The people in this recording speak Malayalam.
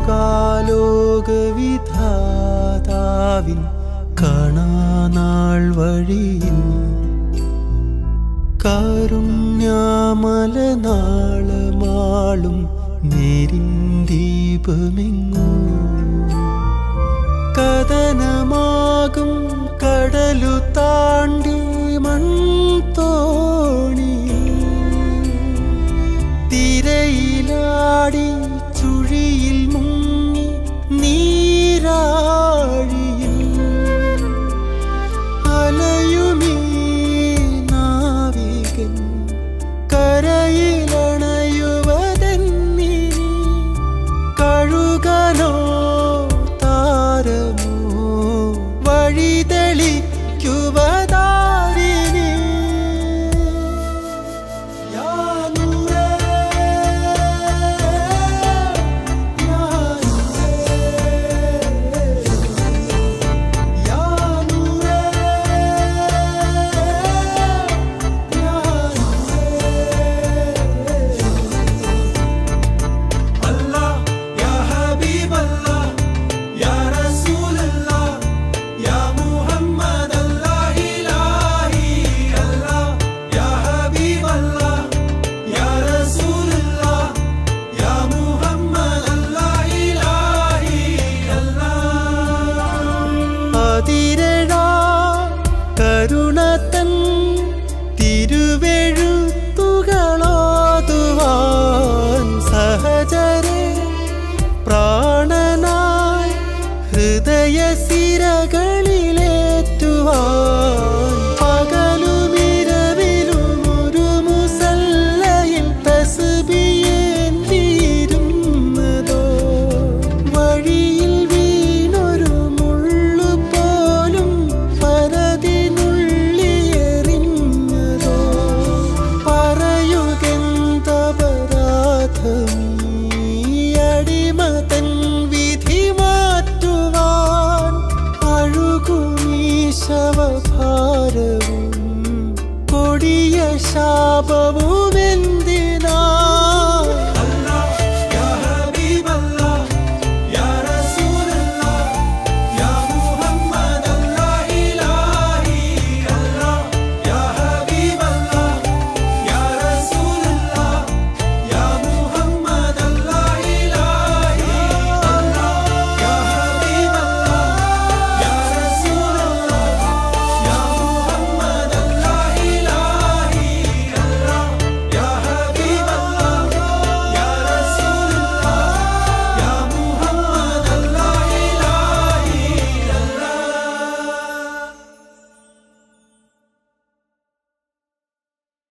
സർവാലോകവിധാതാവിൻ കാണാനാൾ വഴിയിൽ കാരുണ്യാമലനാളമാളും നേരിൻ ദീപമെങ്ങോ കഥനമാകും കടലു താണ്ടി മൺതോണി തിരയിലാടി ചുഴിയിൽ മുങ്ങി നീരാഴിയിൽ അലയുമീ നാവികൻ കരയിലണയുവതെന്നി കഴുകനോ താരമോ വഴിതെളിക്കുവതാരിനി യാ നൂറേ, യാ യാ നൂറേ, യാ الله يا حبيب الله يا رسول الله يا محمد الله إلهي الله يا حبيب الله يا رسول الله يا محمد الله إلهي الله അതിരഴാ കരുണത്തൻ തിരുവെഴുത്തുകളോതുവാൻ സഹചരെ പ്രാണനായി ഹൃദയ സിരകളിലേറ്റുവാൻ പകലുമിരവിലും ഒരു മുസല്ലയിൽ തസ്ബിയേന്തിയിരുന്നതോ വഴിയിൽ വീണൊരു മുള്ളു പോലും പരതിനുള്ളിയെറിഞ്ഞതോ പറയുകെന്തപരാധമീ അടിമതൻ വിധി മാറ്റുവാൻ അഴുകുമീ ശവഭാരവും കൊടിയ ശാപവും